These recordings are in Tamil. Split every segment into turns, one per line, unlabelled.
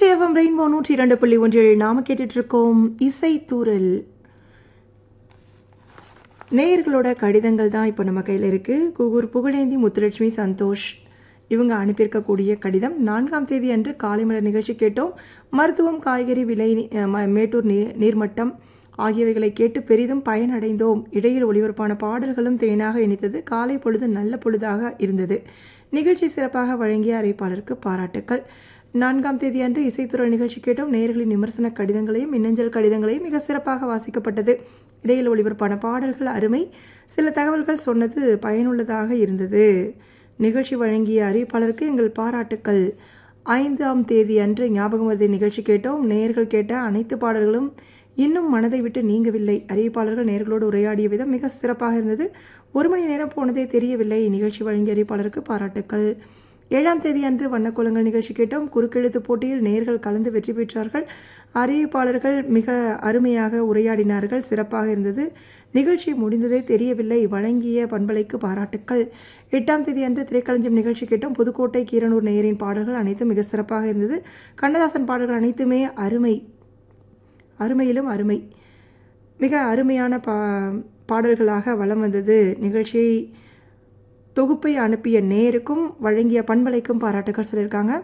திருச்சி எஃப்எம் ரெயின்போ நூற்றி இரண்டு புள்ளி ஒன்றில் நாம கேட்டுட்டு இருக்கோம் இசை தூரல் நேயர்களோட கடிதங்கள் தான் இப்போ நம்ம கையில் இருக்குது குகூர் புகழேந்தி முத்துலட்சுமி சந்தோஷ் இவங்க அனுப்பியிருக்கக்கூடிய கடிதம் நான்காம் தேதி அன்று காலை மலர் நிகழ்ச்சி கேட்டோம் மருத்துவம் காய்கறி விலை அஹ், ம- மேட்டூர் நீர் நீர்மட்டம் ஆகியவைகளை கேட்டு பெரிதும் பயனடைந்தோம் இடையில் ஒளிபரப்பான பாடல்களும் தேனாக இணைத்தது காலை பொழுது நல்ல பொழுதாக இருந்தது நிகழ்ச்சி சிறப்பாக வழங்கிய அறிவிப்பாளருக்கு பாராட்டுக்கள் நான்காம் தேதி அன்று இசைத்துறல் நிகழ்ச்சி கேட்டோம் நேயர்களின் விமர்சன கடிதங்களையும் மின்னஞ்சல் கடிதங்களையும் மிக சிறப்பாக வாசிக்கப்பட்டது இடையில் ஒளிபரப்பான பாடல்கள் அருமை சில தகவல்கள் சொன்னது பயனுள்ளதாக இருந்தது நிகழ்ச்சி வழங்கிய அறிவிப்பாளருக்கு எங்கள் பாராட்டுக்கள் ஐந்தாம் தேதி அன்று ஞாபகம் வருது நிகழ்ச்சி கேட்டோம் நேயர்கள் கேட்ட அனைத்து பாடல்களும் இன்னும் மனதை விட்டு நீங்கவில்லை அறிவிப்பாளர்கள் நேயர்களோடு உரையாடிய விதம் மிக சிறப்பாக இருந்தது ஒரு மணி நேரம் போனதே தெரியவில்லை நிகழ்ச்சி வழங்கிய அறிவிப்பாளருக்கு பாராட்டுக்கள் ஏழாம் தேதி அன்று வண்ணக்கோலங்கள் நிகழ்ச்சி கேட்டோம் குறுக்கெழுத்து போட்டியில் நேர்கள் கலந்து வெற்றி பெற்றார்கள் அறிவிப்பாளர்கள் மிக அருமையாக உரையாடினார்கள் சிறப்பாக இருந்தது நிகழ்ச்சி முடிந்ததே தெரியவில்லை வழங்கிய பண்பலைக்கு பாராட்டுக்கள் எட்டாம் தேதி அன்று திரைக்களஞ்சியம் நிகழ்ச்சி கேட்டோம் புதுக்கோட்டை கீரனூர் நேயரின் பாடல்கள் அனைத்தும் மிக சிறப்பாக இருந்தது கண்ணதாசன் பாடல்கள் அனைத்துமே அருமை அருமையிலும் அருமை மிக அருமையான பா பாடல்களாக வலம் வந்தது நிகழ்ச்சியை தொகுப்பை அனுப்பிய நேருக்கும் வழங்கிய பண்பலைக்கும் பாராட்டுகள் சொல்லியிருக்காங்க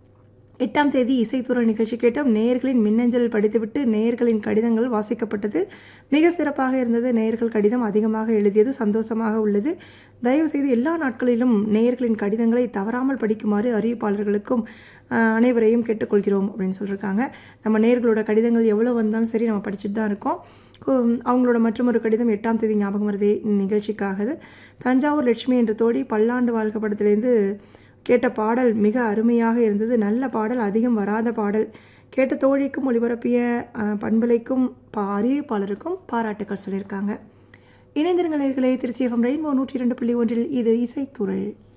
எட்டாம் தேதி இசைத்துறை நிகழ்ச்சி கேட்டோம் நேயர்களின் மின்னஞ்சல் படித்துவிட்டு நேயர்களின் கடிதங்கள் வாசிக்கப்பட்டது மிக சிறப்பாக இருந்தது நேயர்கள் கடிதம் அதிகமாக எழுதியது சந்தோஷமாக உள்ளது தயவு செய்து எல்லா நாட்களிலும் நேயர்களின் கடிதங்களை தவறாமல் படிக்குமாறு அறிவிப்பாளர்களுக்கும் ஆஹ், அனைவரையும் கேட்டுக்கொள்கிறோம் அப்படின்னு சொல்லியிருக்காங்க நம்ம நேயர்களோட கடிதங்கள் எவ்வளோ வந்தாலும் சரி நம்ம படிச்சுட்டு தான் இருக்கோம் கு- அவங்களோட மற்றொரு கடிதம் எட்டாம் தேதி ஞாபகம் வருதே நிகழ்ச்சிக்காக தஞ்சாவூர் லட்சுமி என்ற தோழி பல்லாண்டு வாழ்க்கை படத்திலேருந்து கேட்ட பாடல் மிக அருமையாக இருந்தது நல்ல பாடல் அதிகம் வராத பாடல் கேட்ட தோழிக்கும் ஒளிபரப்பிய அஹ், பண்பலைக்கும் பா அறிவிப்பாளருக்கும் பாராட்டுக்கள் சொல்லியிருக்காங்க இணைந்திருங்கள் நேயர்களே திருச்சி எஃப்எம் ரெயின்போ நூற்றி இரண்டு புள்ளி ஒன்றில் இது இசைத்துறை